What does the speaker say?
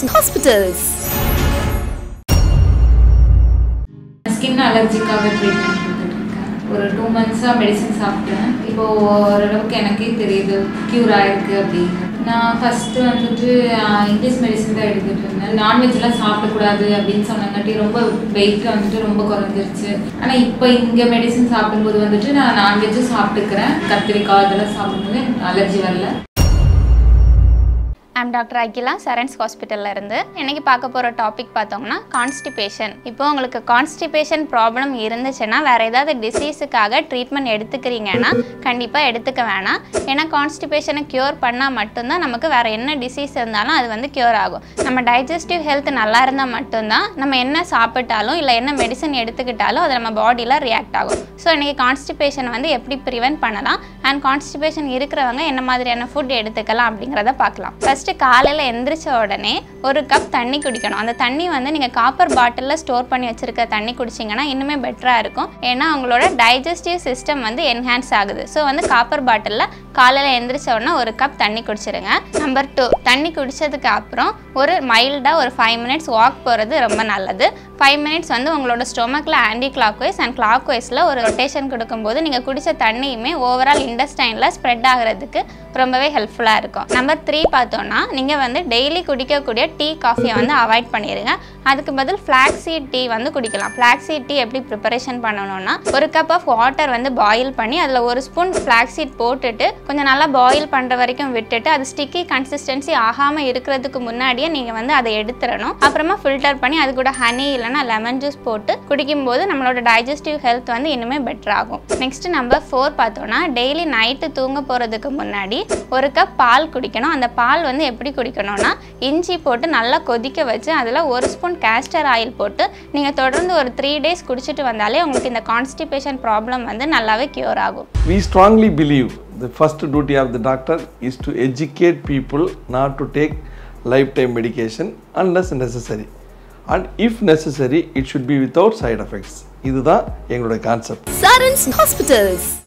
Hospitals. Skin அலர்ஜிக்காக treatment கொடுத்துட்டு இருக்கேன் ஒரு டூ மந்த்ஸாக மெடிசன் சாப்பிட்டேன் இப்போ ஓரளவுக்கு எனக்கே தெரியுது க்யூர் ஆயிருக்கு அப்படின்னு நான் ஃபஸ்ட்டு வந்துட்டு ஆஹ், இங்கிலீஷ் மெடிசன் தான் எடுத்துகிட்டு இருந்தேன் நான்வெஜ்லாம் சாப்பிடக்கூடாது அப்படின்னு சொன்னங்காட்டி ரொம்ப வெயிட் வந்துட்டு ரொம்ப குறைஞ்சிருச்சு ஆனால் இப்போ இங்கே மெடிசன் சாப்பிடும்போது வந்துட்டு நான் நான்வெஜ்ஜும் சாப்பிட்டுக்கிறேன் கத்திரிக்காய் இதெல்லாம் சாப்பிடும்போது அலர்ஜி வரல ஐம் டாக்டர் அகிலா சரண்ஸ் ஹாஸ்பிட்டல்ல இருந்து இன்னைக்கு பார்க்க போகிற டாபிக் பார்த்தோம்னா கான்ஸ்டிபேஷன் இப்போ உங்களுக்கு கான்ஸ்டிபேஷன் ப்ராப்ளம் இருந்துச்சுன்னா வேற ஏதாவது டிசீஸுக்காக ட்ரீட்மெண்ட் எடுத்துக்கிறீங்கன்னா கண்டிப்பாக எடுத்துக்க வேணாம் ஏன்னா கான்ஸ்டிபேஷனை க்யூர் பண்ணால் மட்டும்தான் நமக்கு வேற என்ன டிசீஸ் இருந்தாலும் அது வந்து க்யூர் ஆகும் நம்ம டைஜஸ்டிவ் ஹெல்த் நல்லா இருந்தால் மட்டும்தான் நம்ம என்ன சாப்பிட்டாலும் இல்லை என்ன மெடிசன் எடுத்துக்கிட்டாலும் அது நம்ம பாடியில் ரியாக்ட் ஆகும் ஸோ இன்றைக்கி கான்ஸ்டிபேஷன் வந்து எப்படி ப்ரிவென்ட் பண்ணலாம் அண்ட் கான்ஸ்டிபேஷன் இருக்கிறவங்க என்ன மாதிரியான ஃபுட் எடுத்துக்கலாம் அப்படிங்கிறத பார்க்கலாம் ஃபஸ்ட்டு காலையில் எந்திரிச்ச உடனே ஒரு கப் தண்ணி குடிக்கணும் அந்த தண்ணி வந்து நீங்கள் காப்பர் பாட்டிலில் ஸ்டோர் பண்ணி வச்சுருக்க தண்ணி குடிச்சிங்கன்னா இன்னுமே பெட்டராக இருக்கும் ஏன்னா உங்களோட டைஜஸ்டிவ் சிஸ்டம் வந்து என்ஹான்ஸ் ஆகுது ஸோ வந்து காப்பர் பாட்டிலில் காலையில் எந்திரிச்ச உடனே ஒரு கப் தண்ணி குடிச்சிருங்க நம்பர் டூ தண்ணி குடிச்சதுக்கு அப்புறம் ஒரு மைல்டாக ஒரு ஃபைவ் மினிட்ஸ் வாக் போகிறது ரொம்ப நல்லது ஃபைவ் மினிட்ஸ் வந்து உங்களோட ஸ்டொமக்கில் ஆன்டி கிளாக் வைஸ் அண்ட் கிளாக் வைஸில் ஒரு ரொட்டேஷன் கொடுக்கும்போது நீங்கள் குடித்த தண்ணியுமே ஓவரால் இண்டஸ்டைனில் ஸ்ப்ரெட் ஆகிறதுக்கு ரொம்பவே ஹெல்ப்ஃபுல்லாக இருக்கும் நம்பர் த்ரீ பார்த்தோன்னா நீங்கள் வந்து டெய்லி குடிக்கக்கூடிய டீ காஃபியை வந்து அவாய்ட் பண்ணிடுங்க அதுக்கு பதில் ஃப்ளாக்ஸீட் டீ வந்து குடிக்கலாம் ஃப்ளாக்ஸீட் டீ எப்படி ப்ரிப்பரேஷன் பண்ணணும்னா ஒரு கப் ஆஃப் வாட்டர் வந்து பாயில் பண்ணி அதில் ஒரு ஸ்பூன் ஃப்ளாக்ஸீட் போட்டுட்டு கொஞ்சம் நல்லா பாயில் பண்ணுற வரைக்கும் விட்டுட்டு அது ஸ்டிக்கி கன்சிஸ்டன்சி ஆகாமல் இருக்கிறதுக்கு முன்னாடியே நீங்கள் வந்து அதை எடுத்துடணும் அப்புறமா ஃபில்டர் பண்ணி அது கூட ஹனி இல்லைன்னா லெமன் ஜூஸ் போட்டு குடிக்கும்போது நம்மளோட டைஜஸ்டிவ் ஹெல்த் வந்து இன்னுமே பெட்டர் ஆகும் நெக்ஸ்ட் நம்பர் ஃபோர் பார்த்தோன்னா டெய்லி நைட்டு தூங்க போகிறதுக்கு முன்னாடி ஒரு கப் பால் குடிக்கணும் அந்த பால் வந்து எப்படி குடிக்கணும்னா இஞ்சி போட்டு நல்லா கொதிக்க வச்சு அதில் ஒரு ஸ்பூன் கேஸ்டர் ஆயில் போட்டு நீங்கள் தொடர்ந்து ஒரு த்ரீ டேஸ் குடிச்சிட்டு வந்தாலே உங்களுக்கு இந்த கான்ஸ்டிபேஷன் ப்ராப்ளம் வந்து நல்லாவே க்யூர் ஆகும் We strongly believe the first duty of the doctor is to educate people not to take lifetime medication unless necessary. And if necessary, it should be without side effects. இதுதான் எங்களுடைய concept Sarans Hospitals.